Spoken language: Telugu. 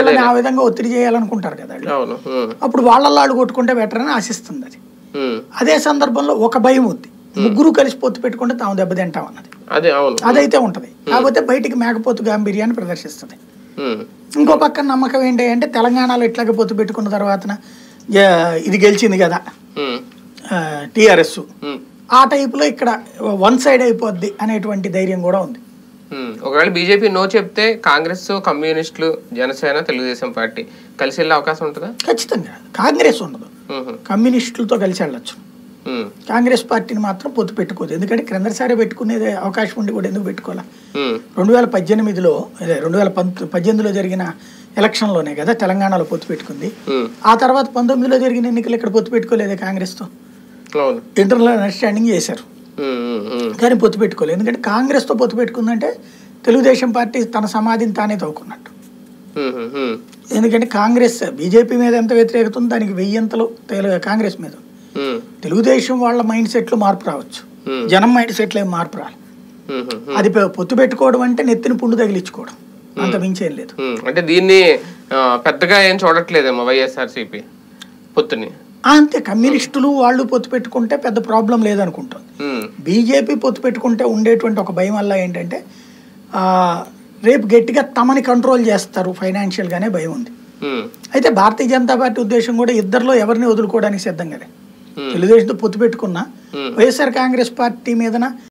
వాళ్ళని ఆ విధంగా ఒత్తిడి చేయాలనుకుంటారు కదా వాళ్ళు. అవును ఉమ్, అప్పుడు వాళ్ళ కొట్టుకుంటే బెటర్ అని ఆశిస్తుంది అది ఉమ్. అదే సందర్భంలో ఒక భయం ఉంది ముగ్గురు కలిసి పొత్తు పెట్టుకుంటే తాము దెబ్బతింటాం అన్నది అదే అవును అదైతే ఉంటది కాకపోతే బయటికి మేకపోతు గాంభీర్యాన్ని ప్రదర్శిస్తుంది ఉమ్, ఇంకో పక్క నమ్మకం ఏంటి అంటే తెలంగాణలో ఇట్లాగే పొత్తు పెట్టుకున్న తర్వాతన జ- ఇది గెలిచింది కదా ఉమ్, టిఆర్ఎస్ ఉమ్, ఆ టైపులో ఇక్కడ వన్ సైడ్ అయిపోద్ది అనేటువంటి ధైర్యం కూడా ఉంది ఉమ్. ఒకవేళ బీజేపీ నో చెప్తే కాంగ్రెస్ కమ్యూనిస్టులు జనసేన తెలుగుదేశం పార్టీ కలిసి వెళ్ళే అవకాశం ఉంటుందా ఖచ్చితంగా కాంగ్రెస్ ఉండదు ఉహు, కమ్యూనిస్టులతో కలిసి వెళ్ళొచ్చు ఉమ్, కాంగ్రెస్ పార్టీని మాత్రం పొత్తు పెట్టుకోదు ఎందుకంటే క్రిందసారి పెట్టుకునేది అవకాశం ఉండి కూడా ఎందుకు పెట్టుకోవాలా ఉమ్, రెండు వేల పద్దెనిమిదిలో అదే రెండు వేల పంత పద్దెనిమిదిలో జరిగిన ఎలక్షన్లోనే కదా తెలంగాణలో పొత్తు పెట్టుకుంది ఉమ్. ఆ తర్వాత పంతొమ్మిదిలో జరిగిన ఎన్నికలు ఇక్కడ పొత్తు పెట్టుకోలేదే కాంగ్రెస్తో అవును ఇంటర్నల్ అండర్స్టాండింగ్ చేశారు ఉమ్, ఉమ్, ఉమ్, కానీ పొత్తు పెట్టుకోలేదు ఎందుకంటే కాంగ్రెస్తో పొత్తు పెట్టుకుందంటే తెలుగుదేశం పార్టీ తన సమాధిని తానే తవ్వుకున్నట్టు ఉమ్, ఉమ్, ఉమ్, ఎందుకంటే కాంగ్రెస్ బీజేపీ మీద ఎంత వ్యతిరేకత ఉందో దానికి వెయ్యంతలు తెలు- కాంగ్రెస్ మీద ఉంది. ఉమ్, తెలుగుదేశం వాళ్ళ మైండ్ సెట్లో మార్పు రావచ్చు Hmm. జనం మైండ్ సెట్లో ఏం మార్పు రాలి ఉమ్, ఉమ్, ఉమ్. అది పె- పొత్తు పెట్టుకోవడం అంటే నెత్తిన పుండు తగిలించుకోవడం అంత మించేం లేదు ఉమ్, అంటే దీన్ని ఆ, పెద్దగా ఏం చూడట్లేదేమో వైఎస్ఆర్సీపీ పొత్తుని ఆ, అంతే కమ్యూనిస్టులు వాళ్ళు పొత్తు పెట్టుకుంటే పెద్ద ప్రాబ్లం లేదనుకుంటుంది ఉమ్, బీజేపీ పొత్తు పెట్టుకుంటే ఉండేటువంటి ఒక భయం వల్ల ఏంటంటే ఆ, రేపు గట్టిగా తమని కంట్రోల్ చేస్తారు ఫైనాన్షియల్గానే భయం ఉంది ఉమ్, అయితే భారతీయ జనతా పార్టీ ఉద్దేశం కూడా ఇద్దరిలో ఎవరిని వదులుకోవడానికి సిద్ధంగానే Hmm. తెలుగుదేశంతో పొత్తు పెట్టుకున్నా Hmm. వైఎస్ఆర్ కాంగ్రెస్ పార్టీ మీదన